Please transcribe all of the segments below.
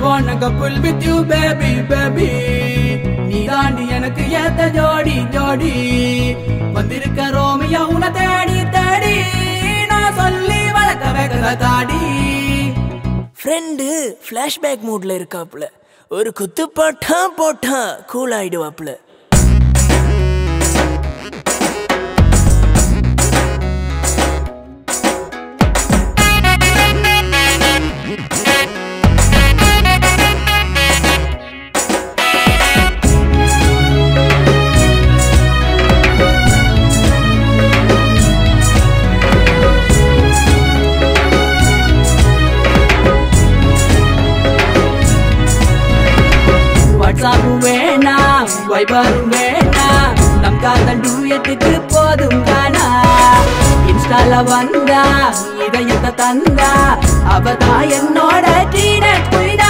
wanna couple with you baby baby நீ தாண்டி எனக்கு ஏத்த ஜோடி ஜோடி வந்திருக்க ரோமியா உன தேடி தேடி நான் சொல்லி வளர்க்க வைக்கிற தாடி ஃப்ரெண்டு ஃப்ளாஷ்பேக் மூட்ல இருக்காப்புல ஒரு குத்து போட்டான் போட்டான் கூல் ஆயிடுவாப்புல வாட்ஸ்அப்பும் வேணாம் வைபரும் வேணாம் நம் காதல் டூயத்துக்கு போதும் தானா இன்ஸ்டால வந்தா இதயத்தை தந்தா அவதான் என்னோட டீனேஜ் குயினா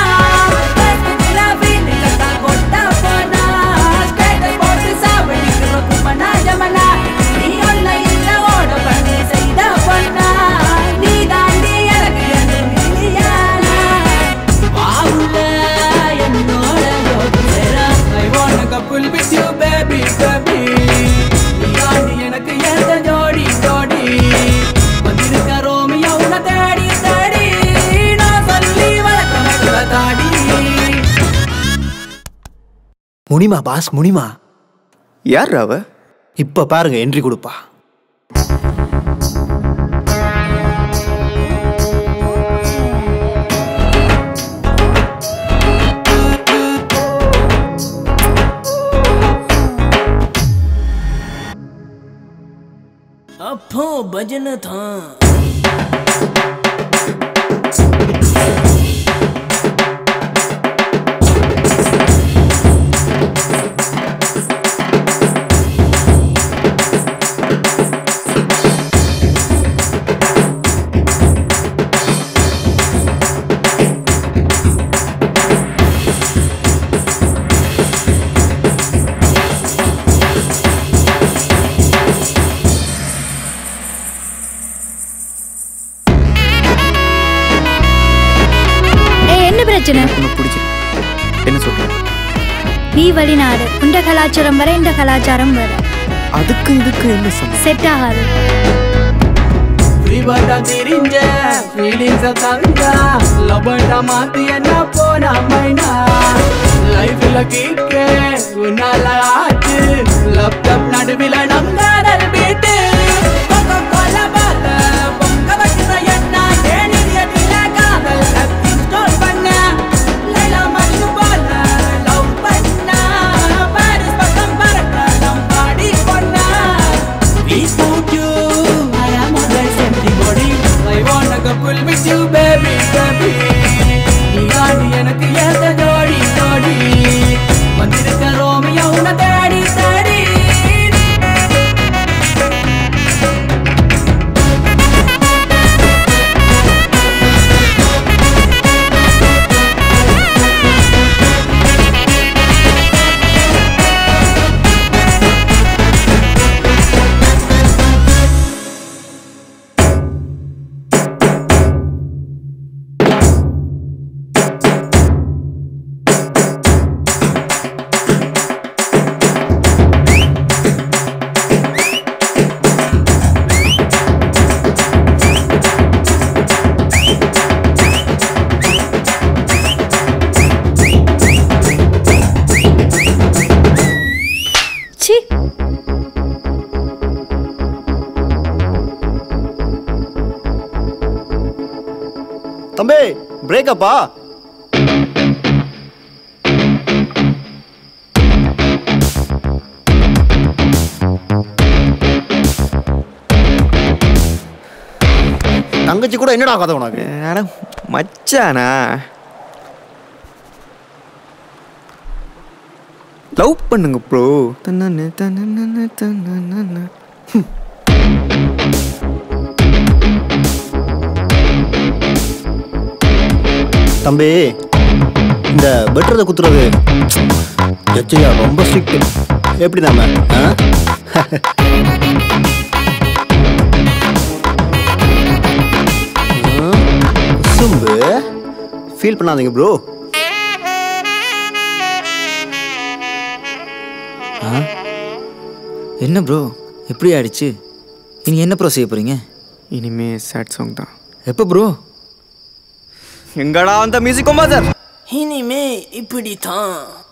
நீ தாண்டி எனக்கு என்ன மில்லியானா வாவுல என்னோட ஜோதிடரா I wanna couple with you baby baby நீ ஆண்டி எனக்கு எந்த ஜோடி ஜோடி வந்திருக்க ரோமியா உன்னை தேடி தேடி நான் சொல்லி வளர்க்க வைக்கிற தாடி முனிமா பாஸ் முனிமா யார் அவ இப்ப பாருங்க என்ட்ரி கொடுப்பா அப்போ பஜனை தான் ஏய் என்ன பிரச்சனை உனக்கு பிடிச்சிருக்கு என்ன சொல்ற நீ வெளிநாடு உண்ட கலாச்சாரம் வர இந்த கலாச்சாரம் வர அதுக்கு இதுக்கு என்ன சம்பந்தம் செட் ஆகாது ஃப்ரீபர்டா திரிஞ்ச ஃபீலிங்ஸ தந்தா லவ்வர்டா மாத்தி என்ன போனா மைனா லைஃப்ல கிக்கே உன்னால ஆச்சு லேப்டாப் நடுவில நம் காதல் பீட்டு கோகோகோலா பால பொங்க வைக்கிற என்ன ஏன் இதயத்தில காதல் கத்தி ஸ்டோர் பண்ண லைலா மஜ்னு போல லவ் பண்ண பாரிஸ் பக்கம் பறக்க நம் பாடி பொண்ணா Without you, I am a nice empty body. I wanna couple with you, baby, baby. நீ ஆண்டி எனக்கு ஏத்த ஜோடி ஜோடி வந்திருக்க ரோமியா உன்னை தேடி தேடி சி தம்பி பிரேக்கப்பா தங்கச்சி கூட என்னடா கதை உனக்கு அட மச்சானா லவ் பண்ணுங்க ப்ரோ தன்னே தன்னே தன்னே தம்பி இந்த வெட்டுறதை குத்துறது எச்சையா ரொம்ப ஸ்ட்ரிக்ட் எப்படி நாம ஆ? ம், குசும்பு ஃபீல் பண்ணாதீங்க ப்ரோ ஆ என்ன ப்ரோ எப்படி ஆயிடுச்சு இனி என்ன ப்ரோ செய்ய போறீங்க இனிமே சேட் சாங் தான் எப்போ ப்ரோ எங்கடா அந்த மியூசிக் சார் இனிமே இப்படி தான்